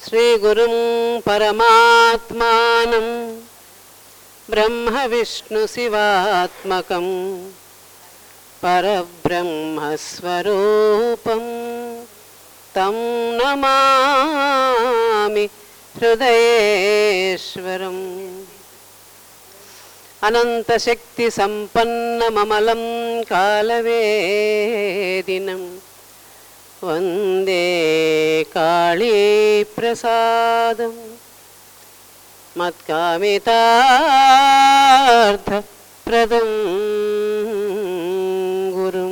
శ్రీగురుం పరమాత్మానం బ్రహ్మ విష్ణు శివాత్మకం పరబ్రహ్మస్వరూపం తం నమామి హృదయేశ్వరం అనంతశక్తి సంపన్నమమలం కాలవేదినం వందే కాళీప్రసాదం మత్కామితార్థప్రదం గురుం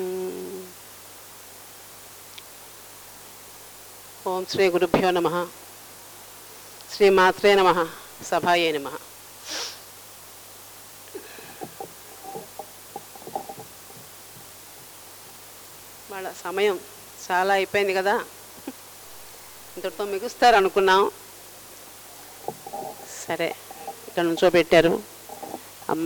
ఓం శ్రీ గురుభ్యో నమ శ్రీమాత్రే నమ సభాయే నమ వాళ్ళ సమయం చాలా అయిపోయింది కదా ఇంతటితో మిగుస్తారు అనుకున్నాం సరే ఇక్కడ నుంచో పెట్టారు అమ్మ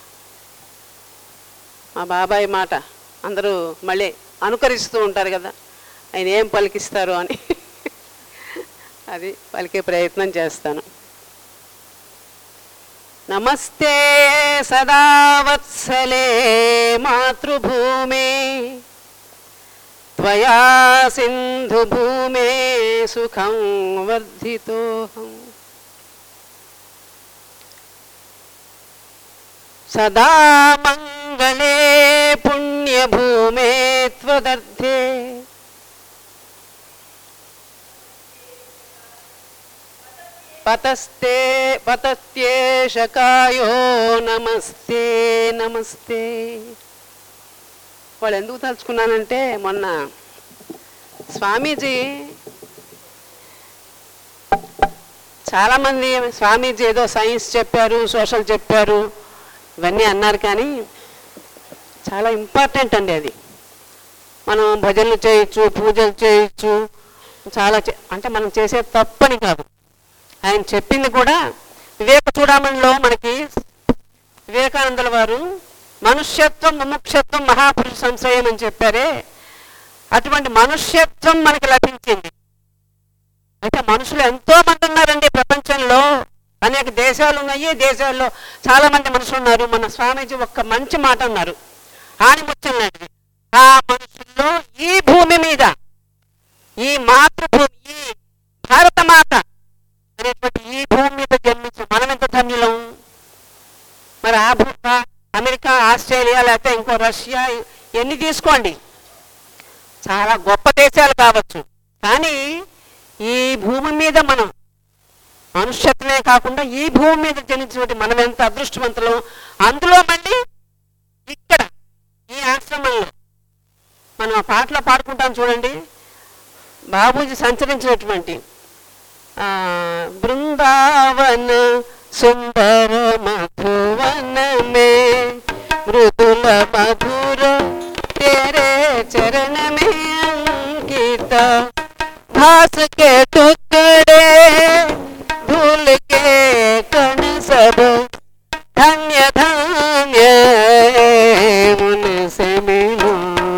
మా బాబాయ్ మాట అందరూ మళ్ళీ అనుకరిస్తూ ఉంటారు కదా ఆయన ఏం పలికిస్తారు అని అది పలికే ప్రయత్నం చేస్తాను నమస్తే సదా వత్సలే మాతృభూమే त्वया सिन्धुभूमे सुखं वर्धितोऽहम् सदा मङ्गले पुण्यभूमे त्वदर्थे पतस्ते पतत्येष कायो నమస్తే నమస్తే వాళ్ళు ఎందుకు తలుచుకున్నానంటే మొన్న స్వామీజీ చాలామంది స్వామీజీ ఏదో సైన్స్ చెప్పారు సోషల్ చెప్పారు ఇవన్నీ అన్నారు కానీ చాలా ఇంపార్టెంట్ అండి అది మనం భజనలు చేయొచ్చు పూజలు చేయొచ్చు చాలా చే- అంటే మనం చేసే తప్పని కాదు ఆయన చెప్పింది కూడా వివేక చూడమణిలో మనకి వివేకానందుల వారు మనుష్యత్వం ముముక్షత్వం మహాపురుష సంశయం అని చెప్పారే అటువంటి మనుష్యత్వం మనకి లభించింది అయితే మనుషులు ఎంతో మంది ఉన్నారండి ప్రపంచంలో అనేక దేశాలు ఉన్నాయి దేశాల్లో చాలా మంది మనుషులు ఉన్నారు మన స్వామీజీ ఒక్క మంచి మాట అన్నారు ఆనిముత్యం లాంటిది ఆ మనుషుల్లో ఈ భూమి మీద ఈ మాతృభూమి ఈ భారత మాత అనేటువంటి ఈ భూమి మీద జన్మించిన మనం ఎంత ధన్యులం మరి ఆ భూ ఆ అమెరికా ఆస్ట్రేలియా లేకపోతే ఇంకో రష్యా ఎన్ని తీసుకోండి చాలా గొప్ప దేశాలు కావచ్చు కానీ ఈ భూమి మీద మనం మనుష్యత్వమే కాకుండా ఈ భూమి మీద జనించినటువంటి మనం ఎంత అదృష్టవంతులం అందులో మళ్ళీ ఇక్కడ ఈ ఆశ్రమంలో మనం ఆ పాటలో పాడుకుంటాం చూడండి బాబూజీ సంచరించినటువంటి ఆ, బృందావన సుందర మధువన మే మృదుల మధుర तेरे चरण में अंकित घास के टुकड़े धूल के कण सब धन्य धन्य मुन से मिलो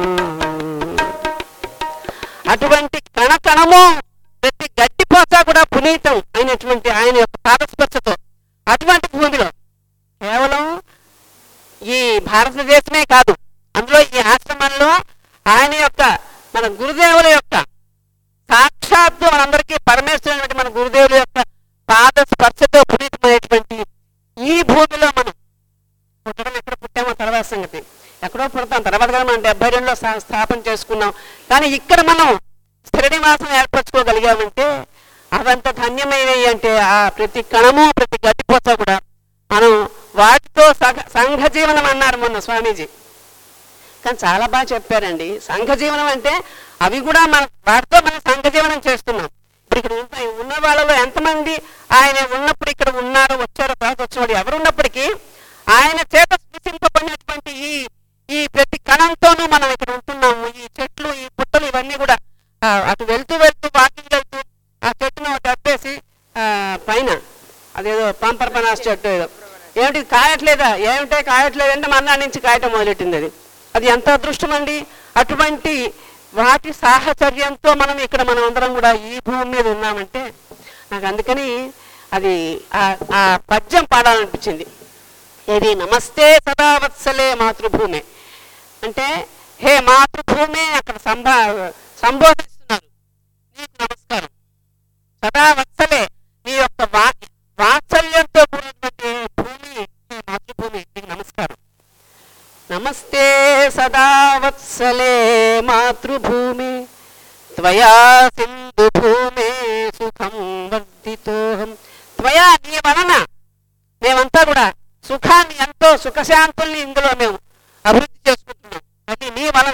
అటువంటి కణ కణము ప్రతి గడ్డి పోస కూడా పునీతం అయినటువంటి ఆయన యొక్క పాదస్పర్శతో అటువంటి భూమిలో కేవలం ఈ భారతదేశమే కాదు అందులో ఈ ఆశ్రమంలో ఆయన యొక్క మన గురుదేవుల యొక్క సాక్షాత్తు మనందరికీ పరమేశ్వరుడు మన గురుదేవుల యొక్క పాద స్పర్శతో పునీతమైనటువంటి ఈ భూమిలో మనం పుట్టడం ఎక్కడ పుట్టామో తర్వాత సంగతి ఎక్కడో పుడతాం తర్వాత కదా మనం డెబ్బై రెండులో స్థా- స్థాపన చేసుకున్నాం కానీ ఇక్కడ మనం స్థిర నివాసం ఏర్పరచుకోగలిగామంటే అవంత ధన్యమైనవి అంటే ఆ ప్రతి కణము ప్రతి గడ్డిపోత కూడా మనం వాటితో సగ సంఘ జీవనం అన్నారు మొన్న స్వామీజీ కానీ చాలా బాగా చెప్పారండి సంఘ జీవనం అంటే అవి కూడా మన వాటితో మనం సంఘ జీవనం చేస్తున్నాం ఇప్పుడు ఇక్కడ ఉన్న ఉన్న వాళ్ళలో ఎంతమంది ఆయన ఉన్నప్పుడు ఇక్కడ ఉన్నారో వచ్చారో తర్వాత వచ్చేవాడు ఎవరు ఉన్నప్పటికీ ఆయన చేత స్పృశింపబడినటువంటి ఈ ఈ ప్రతి కణంతోనూ మనం ఇక్కడ ఉంటున్నాము ఈ చెట్లు ఈ పుట్టలు ఇవన్నీ కూడా ఆ, అటు వెళ్తూ వెళ్తూ వాకింగ్ వెళ్తూ ఆ చెట్టును ఒకటి అప్పేసి ఆ, పైన అదేదో పంపర్ పనాస్ చెట్టు ఏదో ఏమిటి కాయట్లేదా ఏమిటే కాయట్లేదంటే మన్నా నుంచి కాయటం మొదలెట్టింది అది అది ఎంత అదృష్టం అండి అటువంటి వాటి సాహచర్యంతో మనం ఇక్కడ మనం అందరం కూడా ఈ భూమి మీద ఉన్నామంటే నాకు అందుకని అది ఆ- ఆ పద్యం పాడాలనిపించింది ఏది నమస్తే సదావత్సలే మాతృభూమి అంటే హే మాతృభూమి అక్కడ సంభా సంబోధిస్తున్నారు నీకు నమస్కారం సదా వత్సలే నీ యొక్క వా వాత్సల్యంతో కూడినటువంటి భూమి హే మాతృభూమి నీకు నమస్కారం నమస్తే సదా వత్సలే మాతృభూమి త్వయా సింధు భూమే సుఖం వర్ధితోహం త్వయా నీ వలన మేమంతా కూడా సుఖాన్ని ఎంతో సుఖశాంతుల్ని ఇందులో మేము అభివృద్ధి చేసుకుంటున్నాం అది నీ వలన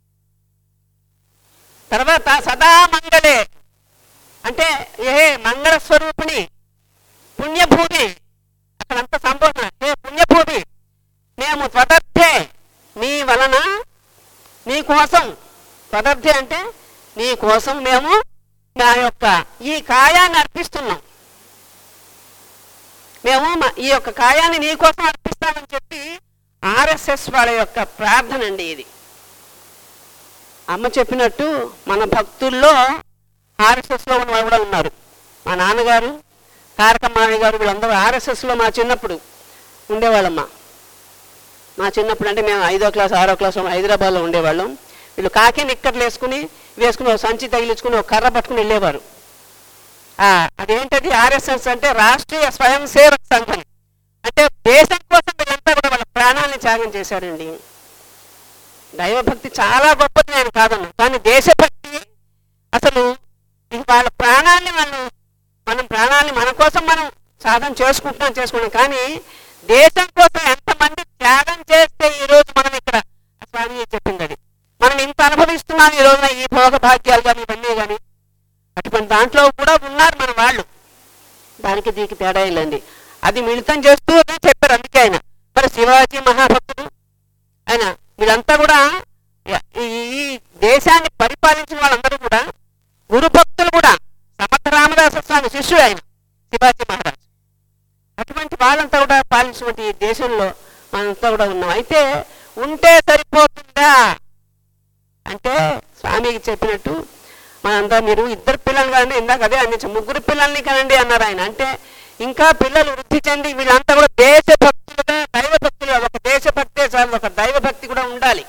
తర్వాత సదా మంగళే అంటే ఏ మంగళ స్వరూపిణి పుణ్యభూమి అక్కడంతా సంబోధన ఏ పుణ్యభూమి మేము త్వదర్థే నీ వలన నీ కోసం త్వదర్థే అంటే నీ కోసం మేము నా యొక్క ఈ కాయాన్ని అర్పిస్తున్నాం మేము మ- ఈ యొక్క కాయాన్ని నీ కోసం అర్పిస్తామని చెప్పి ఆర్ఎస్ఎస్ వాళ్ళ యొక్క ప్రార్థన అండి ఇది అమ్మ చెప్పినట్టు మన భక్తుల్లో ఆర్ఎస్ఎస్లో ఉన్న వాళ్ళు కూడా ఉన్నారు మా నాన్నగారు తారకమ్మావి గారు వీళ్ళందరూ ఆర్ఎస్ఎస్లో మా చిన్నప్పుడు ఉండేవాళ్ళమ్మా మా చిన్నప్పుడు అంటే మేము ఐదో క్లాస్ ఆరో క్లాస్ హైదరాబాద్లో ఉండేవాళ్ళం వీళ్ళు కాకి నిక్కర్లు వేసుకుని వేసుకుని ఒక సంచి తగిలించుకుని ఒక కర్ర పట్టుకుని వెళ్ళేవారు ఆ, అదేంటది ఆర్ఎస్ఎస్ అంటే రాష్ట్రీయ స్వయం సేవక సంఘం అంటే దేశం కోసం వీళ్ళంతా కూడా వాళ్ళ ప్రాణాలని త్యాగం చేశారండి దైవభక్తి చాలా గొప్పది నేను కాదన్నా కానీ దేశభక్తి అసలు ఇది వాళ్ళ ప్రాణాన్ని మనం మనం ప్రాణాన్ని మన కోసం మనం సాధన చేసుకుంటున్నాం చేసుకున్నాం కానీ దేశం కోసం ఎంతమంది త్యాగం చేస్తే ఈ రోజు మనం ఇక్కడ స్వామి చెప్పింది అది మనం ఇంత అనుభవిస్తున్నాం ఈ రోజున ఈ భోగ భాగ్యాలు కానీ ఇవన్నీ కానీ అటువంటి దాంట్లో కూడా ఉన్నారు మన వాళ్ళు దానికి దీనికి తేడా లేండి అది మిళితం చేస్తూ అదే చెప్పారు అందుకే ఆయన మరి శివాజీ మహాభక్తుడు ఆయన వీళ్ళంతా కూడా ఈ ఈ దేశాన్ని పరిపాలించిన వాళ్ళందరూ కూడా గురు భక్తులు కూడా సమర్థ రామదాస స్వామి శిష్యుడు ఆయన శివాజీ మహారాజ్ అటువంటి వాళ్ళంతా కూడా పాలించినటువంటి ఈ దేశంలో మనంతా కూడా ఉన్నాం అయితే ఉంటే సరిపోతుందా అంటే స్వామికి చెప్పినట్టు మనంతా మీరు ఇద్దరు పిల్లలు కానీ ఇందాక అదే అందించాం ముగ్గురు పిల్లల్ని కనండి అన్నారు ఆయన అంటే ఇంకా పిల్లలు వృద్ధి చెంది వీళ్ళంతా కూడా దేశభక్తులుగా దైవభక్తులుగా ఒక దేశభక్తే చాలు ఒక దైవభక్తి కూడా ఉండాలి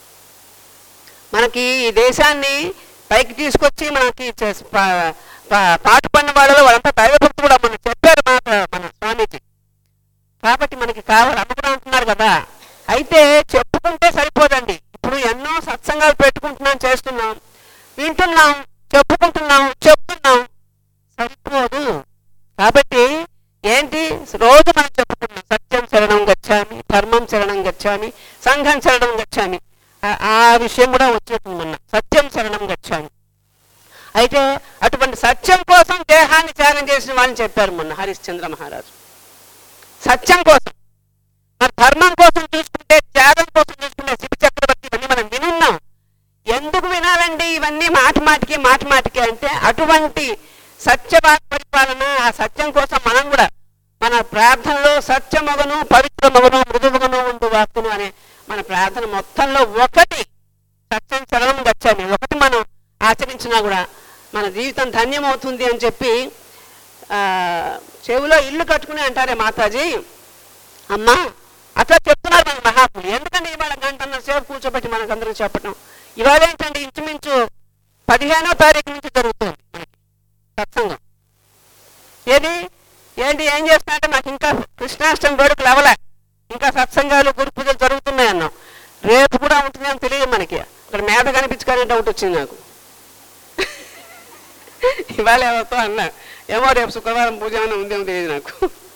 మనకి ఈ దేశాన్ని పైకి తీసుకొచ్చి మనకి చేస్- పా- పా- పాటుపడిన వాళ్ళలో వాళ్ళంతా దైవభక్తి కూడా మనం చెప్పారు మాట మన స్వామీజీ కాబట్టి మనకి కావాలి అమ్మ కూడా అంటున్నారు కదా అయితే చెప్పుకుంటే సరిపోదండి ఇప్పుడు ఎన్నో సత్సంగాలు పెట్టుకుంటున్నాం చేస్తున్నాం వింటున్నాం చెప్పుకుంటున్నాం చెప్తున్నాం సరిపోదు కాబట్టి ఏంటి రోజు మనం చెప్పుకున్నాం సత్యం శరణం గచ్చామి ధర్మం శరణం గచ్చామి సంఘం శరణం గచ్చామి ఆ- ఆ విషయం కూడా వచ్చేటుంది మొన్న సత్యం శరణం గచ్చామి అయితే అటువంటి సత్యం కోసం దేహాన్ని త్యాగం చేసిన వాళ్ళని చెప్పారు మొన్న హరిశ్చంద్ర మహారాజు సత్యం కోసం మరి ధర్మం కోసం చూసుకుంటే త్యాగం కోసం చూసుకుంటే శివ చక్రవర్తి ఇవన్నీ మనం వినున్నాం ఎందుకు వినాలండి ఇవన్నీ మాటి మాటికి మాటి మాటికి అంటే అటువంటి సత్యవాక్ పరిపాలన ఆ సత్యం కోసం మనం కూడా మన ప్రార్థనలో సత్యమగను పవిత్రమగను మృదుమగను ఉండు వాక్కును అనే మన ప్రార్థన మొత్తంలో ఒకటి సత్యం శరణం గచ్చామి ఒకటి మనం ఆచరించినా కూడా మన జీవితం ధన్యమవుతుంది అని చెప్పి ఆ, చెవిలో ఇల్లు కట్టుకుని అంటారే మాతాజీ అమ్మా అట్లా చెప్తున్నారు మన మహాత్ములు ఎందుకంటే ఇవాళ గంటన్నర సేపు కూర్చోబెట్టి మనకందరికి చెప్పటం ఇవాళ ఏంటంటే ఇంచుమించు పదిహేనో తారీఖు నుంచి జరుగుతుంది మనకి సత్సంగం ఏది ఏంటి ఏం చేస్తున్నా నాకు ఇంకా కృష్ణాష్టమి వేడుకలు అవలే ఇంకా సత్సంగాలు గురు పూజలు జరుగుతున్నాయి అన్నాం రేపు కూడా ఉంటుందేమో తెలియదు మనకి ఇక్కడ మేధ కనిపించుకొని డౌట్ వచ్చింది నాకు ఇవాళ ఎవరితో అన్నా ఏమో రేపు శుక్రవారం పూజ ఏమైనా ఉందేమో తెలియదు నాకు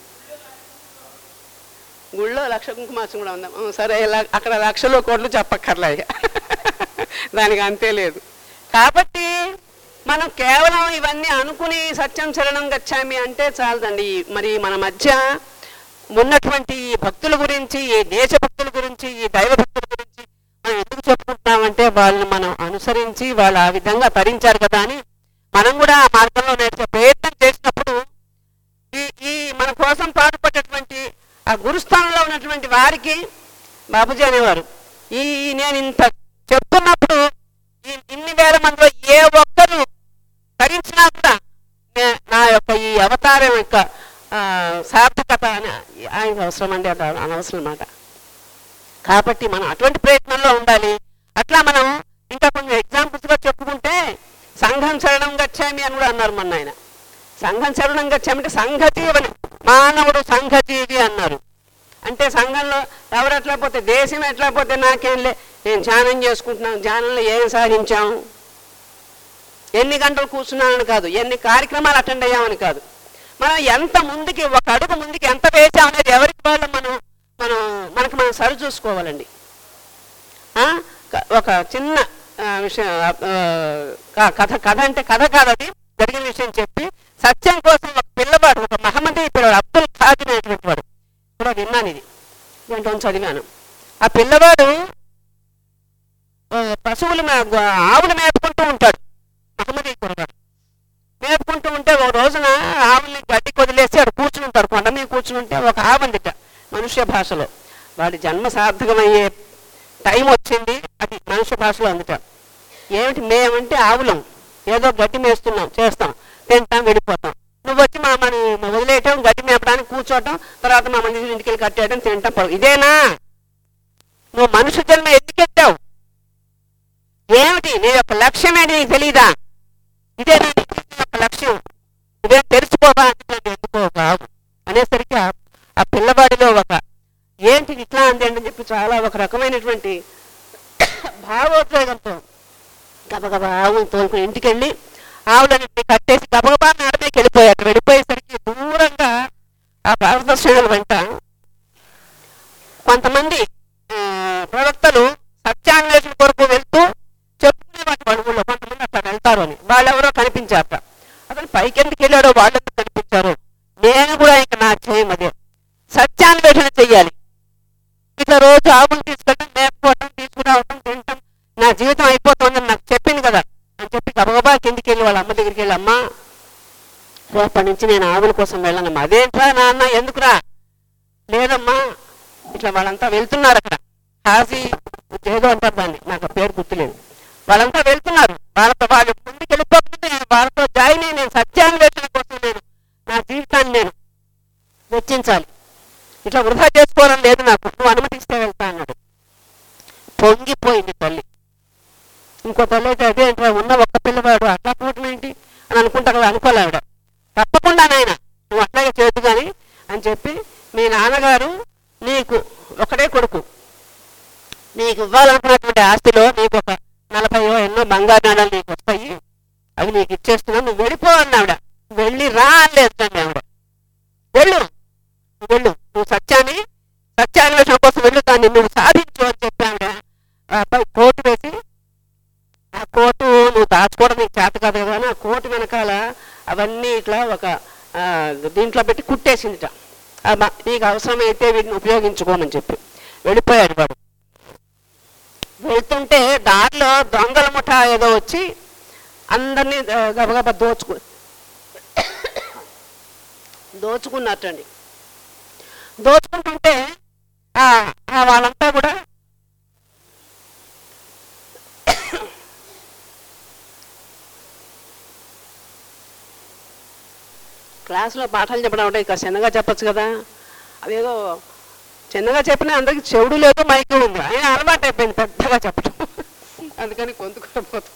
గుళ్ళో లక్ష కుంకుమాసం కూడా ఉందాం ఆ, సరే ఇలా అక్కడ లక్షలు కోట్లు చెప్పక్కర్లే ఇక. దానికి అంతే లేదు కాబట్టి మనం కేవలం ఇవన్నీ అనుకుని సత్యం శరణం గచ్చామి అంటే చాలదండి మరి మన మధ్య ఉన్నటువంటి ఈ భక్తుల గురించి ఈ దేశ భక్తుల గురించి ఈ దైవ భక్తుల గురించి మనం ఎందుకు చెప్పుకుంటున్నామంటే వాళ్ళని మనం అనుసరించి వాళ్ళు ఆ విధంగా తరించారు కదా అని మనం కూడా ఆ మార్గంలో నడిచే ప్రయత్నం చేసినప్పుడు ఈ ఈ మన కోసం పాటుపడ్డటువంటి ఆ గురుస్థానంలో ఉన్నటువంటి వారికి బాబుజీ అనేవారు ఈ ఈ నేను ఇంత చెప్తున్నప్పుడు ఈ ఇన్ని యొక్క ఆ, సార్థకత అని ఆయనకు అవసరం అండి అది అనవసరం అన్నమాట కాబట్టి మనం అటువంటి ప్రయత్నంలో ఉండాలి అట్లా మనం ఇంకా కొంచెం examples గా చెప్పుకుంటే సంఘం శరణం గచ్చామి అని కూడా అన్నారు మొన్న ఆయన సంఘం శరణం గచ్చామి అంటే సంఘజీవని మానవుడు సంఘజీవి అన్నారు అంటే సంఘంలో ఎవరు ఎట్లా పోతే దేశం ఎట్లా పోతే నాకేం లే నేను ధ్యానం చేసుకుంటున్నాను ధ్యానంలో ఏం సాధించాం ఎన్ని గంటలు కూర్చున్నామని కాదు ఎన్ని కార్యక్రమాలు అటెండ్ అయ్యామని కాదు మనం ఎంత ముందుకి ఒక అడుగు ముందుకి ఎంత వేసాం అనేది ఎవరికి వాళ్ళు మనం మనం మనకు మనం సరి చూసుకోవాలండి ఆ? క- ఒక చిన్న ఆ, విషయం ఆ, క- కథ కథ అంటే కథ కాదది జరిగిన విషయం చెప్పి సత్యం కోసం ఒక పిల్లవాడు ఒక మహమ్మదీ పిల్లవాడు అబ్దుల్ ఖాదిర్ అనేటువంటి వాడు కూడా విన్నాను ఇది దీంట్లో చదివాను ఆ పిల్లవాడు ఆ, పశువులు మే ఆవులు మేపుకుంటూ ఉంటాడు మహమ్మదీ కురవాడు మేపుకుంటూ ఉంటే ఒక రోజున ఆవుల్ని గడ్డికి వదిలేసి ఆడు కూర్చుని ఉంటాడు కొండ మీద కూర్చుని ఉంటే ఒక ఆవందిట మనుష్య భాషలో వాడి జన్మ సార్థకమయ్యే టైం వచ్చింది అది మనుష్య భాషలో అందుట ఏమిటి మేమంటే ఆవులం ఏదో గడ్డి మేస్తున్నాం చేస్తాం తింటాం వెళ్ళిపోతాం నువ్వు వచ్చి మా మన వదిలేయటం గడ్డి మేపడానికి కూర్చోవటం తర్వాత మా మంది ఇంటికి వెళ్ళి కట్టేయడం తింటాం పడు ఇదేనా నువ్వు మనుషు జన్మ ఎందుకెత్తావు ఏమిటి నీ యొక్క లక్ష్యం ఏంటి నీకు తెలీదా ఇదే నా నీ యొక్క లక్ష్యం నువ్వేం తెలుసుకోవా అంటే ఎందుకో కావు అనేసరికి ఆ- ఆ పిల్లవాడిలో ఒక ఏంటి ఇట్లా అంది అని చెప్పి చాలా ఒక రకమైనటువంటి భావోద్వేగంతో గబగబా ఆవులు తోలుకుని ఇంటికి వెళ్ళి ఆవులన్నింటినీ కట్టేసి గబగబా మేడ మీదకి వెళ్ళిపోయాడు వెళ్ళిపోయేసరికి దూరంగా ఆ భారతశ్రేణుల వెంట కొంతమంది ఆ, ప్రవక్తలు సత్యాన్వేషణ కొరకు వెళ్తూ చెప్పుకునే వాటి అడుగుల్లో కొంతమంది అట్లా వెళ్తారు అని వాళ్ళెవరో కనిపించారట అతను పైకి ఎందుకు వెళ్ళాడో వాళ్ళెందుకు కనిపించారు నేను కూడా ఇంకా నా చేయం అదే సత్యాన్వేషణ చెయ్యాలి ఇట్లా రోజు ఆవులు తీసుకెళ్ళడం మేపుకోవటం తీసుకురావటం తినటం నా జీవితం అయిపోతుందని నాకు చెప్పింది కదా అని చెప్పి గబగబా కిందికి వెళ్ళి వాళ్ళ అమ్మ దగ్గరికి వెళ్ళి అమ్మా రేపటి నుంచి నేను ఆవుల కోసం వెళ్ళనమ్మా అదేంట్రా నాన్న ఎందుకురా లేదమ్మా ఇట్లా వాళ్ళంతా వెళ్తున్నారు అక్కడ హాజీ ఏదో అంటారు దాన్ని నాకు ఆ పేరు గుర్తులేదు వాళ్ళంతా వెళ్తున్నారు వాళ్ళతో వాళ్ళు ముందుకు వెళ్ళిపోతుంది నేను వాళ్ళతో జాయిన్ అయ్యి నేను సత్యాన్వేషణ కోసం నేను నా జీవితాన్ని నేను వెచ్చించాలి ఇట్లా వృధా చేసుకోవడం లేదు నాకు నువ్వు అనుమతిస్తే వెళ్తా అన్నాడు పొంగిపోయింది తల్లి ఇంకో తల్లి అయితే అదే అంటే ఉన్న ఒక్క పిల్లవాడు అట్లా పోవటం ఏంటి అని అనుకుంటా కదా అనుకోలే ఆవిడ తప్పకుండా నాయన నువ్వు అట్లాగే చేయొద్దు కానీ అని చెప్పి మీ నాన్నగారు నీకు ఒకటే కొడుకు నీకు ఇవ్వాలనుకున్నటువంటి ఆస్తిలో నీకు ఒక నలభైయో ఎన్నో బంగారు నాణాలు నీకు వస్తాయి అవి నీకు ఇచ్చేస్తున్నావు నువ్వు వెళ్ళిపో అన్నావిడ వెళ్ళి రా అనలేదు ఆవిడ వెళ్ళు నువ్వు వెళ్ళు నువ్వు సత్యాన్ని సత్యాన్వేషణ కోసం వెళ్ళు దాన్ని నువ్వు సాధించు అని చెప్పి ఆవిడ ఆ అబ్బాయి కోటు వేసి ఆ కోటు నువ్వు దాచుకోవడం నీకు చేత కాదు కదా అని ఆ కోటు వెనకాల అవన్నీ ఇట్లా ఒక ఆ, దీంట్లో పెట్టి కుట్టేసిందిట ఆ మ- నీకు అవసరమైతే వీటిని ఉపయోగించుకోమని చెప్పి వెళ్ళిపోయాడు వాడు వెళ్తుంటే దారిలో దొంగల ముఠ ఏదో వచ్చి అందరినీ ఆ, గబగబా దోచుకు దోచుకున్నట్టండి దోచుకుంటుంటే ఆ ఆ వాళ్ళంతా కూడా క్లాసులో పాఠాలు చెప్పడం అంటే ఇక చిన్నగా చెప్పొచ్చు కదా అదేదో చిన్నగా చెప్పినా అందరికి చెవుడు లేదు మైకు ఉంది ఆయన అలవాటు అయిపోయింది పెద్దగా చెప్పడం అందుకని గొంతుకు పోతుంది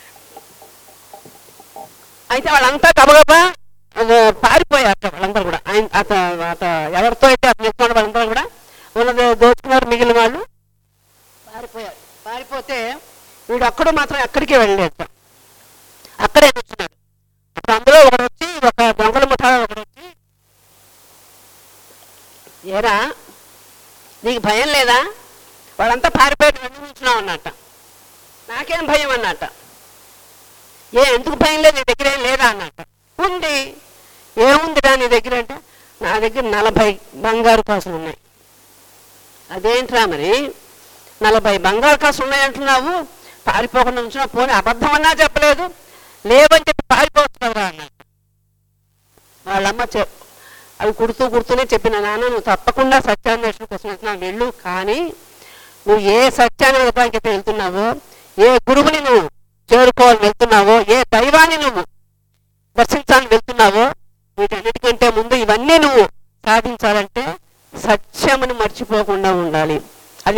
అయితే వాళ్ళంతా గబగబా ఆ, పారిపోయారు వాళ్ళందరూ కూడా ఆయన అత అత ఎవరితో అయితే అతను ఇస్తున్నాడు వాళ్ళందరూ కూడా ఉన్నది దోచుకున్నారు మిగిలిన వాళ్ళు పారిపోయారు పారిపోతే వీడు అక్కడు మాత్రం ఎక్కడికి వెళ్ళలేదు అక్కడే కూర్చున్నాడు అప్పుడు అందులో ఒకడు వచ్చి ఒక దొంగల ముఠా ఒకడు వచ్చి ఏరా నీకు భయం లేదా వాళ్ళంతా పారిపోయి వెళ్ళి కూర్చున్నావు అన్నట్ట నాకేం భయం అన్నట్ట ఏ ఎందుకు భయం లేదు నీ దగ్గర ఏం లేదా అన్నట్ట ఉంది ఏముందిరా నీ దగ్గర అంటే నా దగ్గర నలభై బంగారు కాసులు ఉన్నాయి అదేంట్రా మరి నలభై బంగారు కాసులు ఉన్నాయంటున్నావు పారిపోకుండా ఉంచినా పోనీ అబద్ధం అన్నా చెప్పలేదు లేవని చెప్పి పారిపోవచ్చు కదరా అన్నట్టు వాళ్ళమ్మ చె అవి కుడుతూ కుడుతూనే చెప్పిన నాన్న నువ్వు తప్పకుండా సత్యాన్వేషణ కోసం వెళ్తున్నావు వెళ్ళు కానీ నువ్వు ఏ సత్యాన్ని వెతకడానికి అయితే వెళ్తున్నావో ఏ గురువుని నువ్వు చేరుకోవాలని వెళ్తున్నావో ఏ దైవాన్ని నువ్వు దర్శించాలని వెళ్తున్నావో వీటన్నిటికంటే ముందు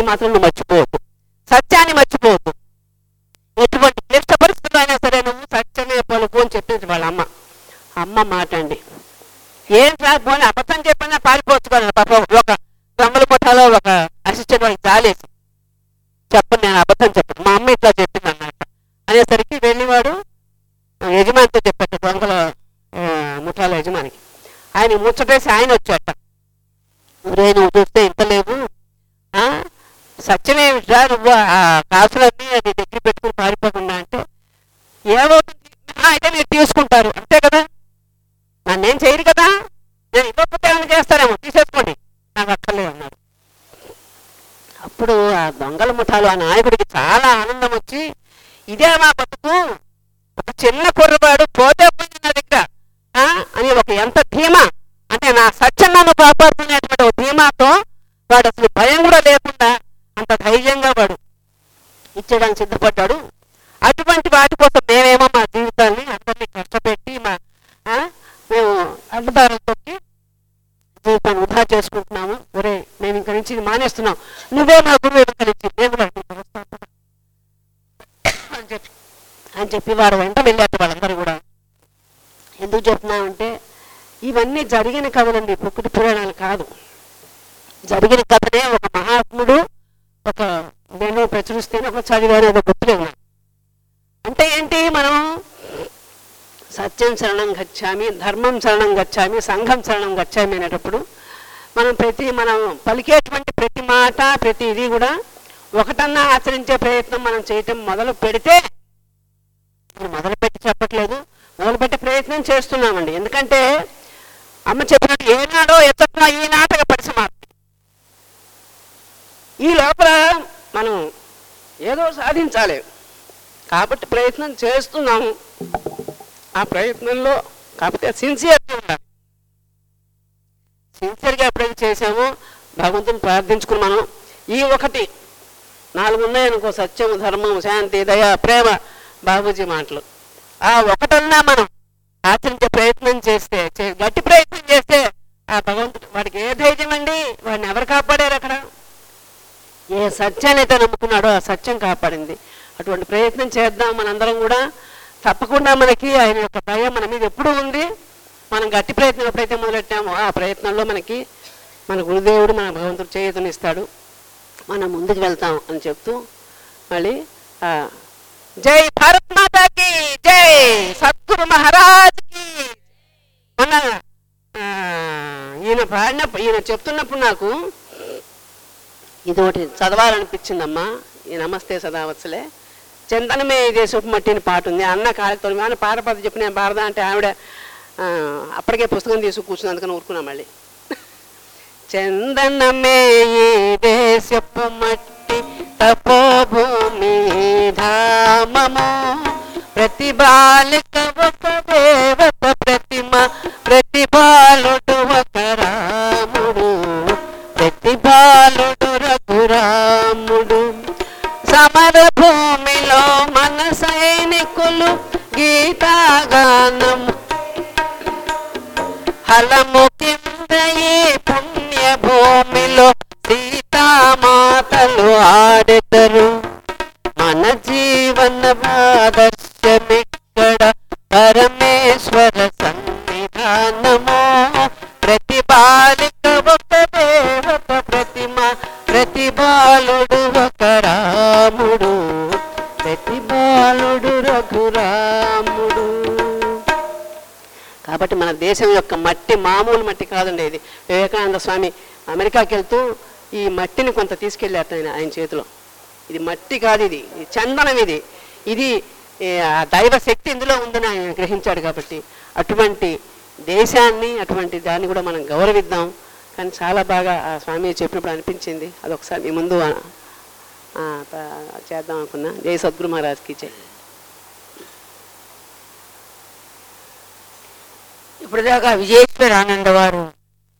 మాత్రం నువ్వు మర్చిపోవద్దు సత్యాన్ని మర్చిపోవద్దు ఎటువంటి క్లిష్ట పరిస్థితులు అయినా సరే నువ్వు సత్యమే పలుకు అని చెప్పింది వాళ్ళ అమ్మ అమ్మ మాట అండి ఏం రాకపోయినా అబద్ధం చెప్పినా పారిపోవచ్చు కదా పాప ఒక దొంగల ముఠాలో ఒక అసిస్టెంట్ వాళ్ళకి జాలేసి చెప్పను నేను అబద్ధం చెప్పను మా అమ్మ ఇట్లా చెప్పింది అన్నట్టు అనేసరికి వెళ్ళివాడు యజమానితో చెప్పాడు దొంగల ఆ, ముఠాల యజమానికి ఆయన ముచ్చటేసి ఆయన వచ్చాట ఊరే నువ్వు చూస్తే ఇంత లేవు ఆ, సత్యమేమిట్రా నువ్వు ఆ కాసులన్నీ అది దగ్గర పెట్టుకుని పారిపోకుండా అంటే ఏమవుతుంది "ఆ, అయితే మీరు తీసుకుంటారు అంతే కదా నన్నేం చేయరు కదా నేను ఇవ్వకపోతే ఏమైనా చేస్తారేమో తీసేసుకోండి నాకు అక్కర్లేదు అన్నాడు అప్పుడు ఆ దొంగల ముఠాలు ఆ నాయకుడికి చాలా ఆనందం వచ్చి ఇదే మా బతుకు ఒక చిన్న కుర్రవాడు పోతే పోయింది నా దగ్గర ఆ? అని ఒక ఎంత ధీమా అంటే నా సత్యం నన్ను కాపాడుతున్నటువంటి ఒక ధీమాతో వాడు అసలు భయం కూడా లేకుండా అంత ధైర్యంగా వాడు ఇచ్చడానికి సిద్ధపడ్డాడు అటువంటి వాటి కోసం మేమేమో మా జీవితాన్ని అందరినీ కష్టపెట్టి మా ఆ? మేము అడ్డదారులు తొక్కి జీవితాన్ని వృధా చేసుకుంటున్నాము ఒరే మేము ఇంక నుంచి ఇది మానేస్తున్నాం నువ్వే మా గురువు కలిసి మేము కూడా నీకు వస్తాం కదా. అని చెప్పి అని చెప్పి వారు వెంట వెళ్ళారు వాళ్ళందరూ కూడా ఎందుకు చెప్తున్నామంటే ఇవన్నీ జరిగిన కథలండి ప్రకృతి పురాణాలు కాదు జరిగిన కథనే ఒక మహాత్ముడు ఒక నేను ప్రచురిస్తేనే ఒక చదివాను ఒక గుర్తులేదు నాకు. అంటే ఏంటి మనం సత్యం శరణం గచ్చామి ధర్మం శరణం గచ్చామి సంఘం శరణం గచ్చామి అనేటప్పుడు మనం ప్రతి మనం పలికేటువంటి ప్రతి మాట ప్రతి ఇది కూడా ఒకటన్నా ఆచరించే ప్రయత్నం మనం చేయటం మొదలు పెడితే ఇప్పుడు మొదలు పెట్టి చెప్పట్లేదు మొదలు పెట్టే ప్రయత్నం చేస్తున్నామండి ఎందుకంటే అమ్మ చెప్పినట్టు ఏనాడో ఎత్తట్లా ఈ నాటక పరిసమాప్తి ఈ లోపల మనం ఏదో సాధించాలి కాబట్టి ప్రయత్నం చేస్తున్నాము ఆ ప్రయత్నంలో కాకపోతే సిన్సియర్గా ఉండాలి సిన్సియర్గా ఎప్పుడైతే చేసామో భగవంతుని ప్రార్థించుకుని మనం ఈ ఒకటి నాలుగు ఉన్నాయనుకో సత్యం ధర్మం శాంతి దయ ప్రేమ బాబూజీ మాటలు ఆ ఒకటన్నా మనం ఆచరించే ప్రయత్నం చేస్తే చే- గట్టి ప్రయత్నం చేస్తే ఆ భగవంతుడు వాడికి ఏ ధైర్యం అండి వాడిని ఎవరు కాపాడారు అక్కడ ఏ సత్యాన్ని అయితే నమ్ముకున్నాడో ఆ సత్యం కాపాడింది అటువంటి ప్రయత్నం చేద్దాం మనందరం కూడా తప్పకుండా మనకి ఆయన యొక్క భయం మన మీద ఎప్పుడు ఉంది మనం గట్టి ప్రయత్నం ఎప్పుడైతే మొదలెట్టామో ఆ ప్రయత్నంలో మనకి మన గురుదేవుడు మన భగవంతుడు చేయుతనిస్తాడు మనం ముందుకు వెళ్తాం అని చెప్తూ మళ్ళీ ఆ, జై భారత్ మాతాకి జై సద్గురు మహారాజ్కి మొన్న ఆ, ఈయన పాడిన ఈయన చెప్తున్నప్పుడు నాకు ఇది ఒకటి చదవాలనిపించిందమ్మా ఈ నమస్తే సదావత్సలే చందనమే దేశపు మట్టిని పాట ఉంది అన్న కాలితో ఆమె పాట పాట చెప్పి నేను పాడదా అంటే ఆవిడ ఆ, అప్పటికే పుస్తకం తీసుకు కూర్చుని అందుకని ఊరుకున్నా మళ్ళీ చందనమే ఈ దేశపు మట్టి తపోభూమి ధామము ప్రతి బాలిక ఒక దేవత ప్రతిమ ప్రతి బాలుడు ఒక రాముడు ప్రతి బాలుడు రఘురాముడు సమర భూమిలో మన సైనికులు గీతాగానం హలము కింద ఈ పుణ్య భూమిలో సీతామాతలు ఆడెదరు మన జీవన ఆదర్శమిక్కడ పరమేశ్వర సన్నిధానము ప్రతి బాలిక ఒక దేవత ప్రతిమ ప్రతి బాలుడు ఒక రాముడు ప్రతి బాలుడు రఘురాముడు కాబట్టి మన దేశం యొక్క మట్టి మామూలు మట్టి కాదండి ఇది వివేకానంద స్వామి అమెరికాకి వెళ్తూ ఈ మట్టిని కొంత తీసుకెళ్ళారు ఆయన ఆయన చేతిలో ఇది మట్టి కాదు ఇది ఇది చందనం ఇది ఇది ఏ, ఆ దైవ శక్తి ఇందులో ఉందని ఆయన గ్రహించాడు కాబట్టి అటువంటి దేశాన్ని అటువంటి దాన్ని కూడా మనం గౌరవిద్దాం కానీ చాలా బాగా ఆ స్వామి చెప్పినప్పుడు అనిపించింది అదొకసారి మీ ముందు ఆ, ఆ, ప- చేద్దాం అనుకున్నా జై సద్గురు మహారాజ్కి జై ఇప్పటిదాకా విజయేశ్వర ఆనంద వారు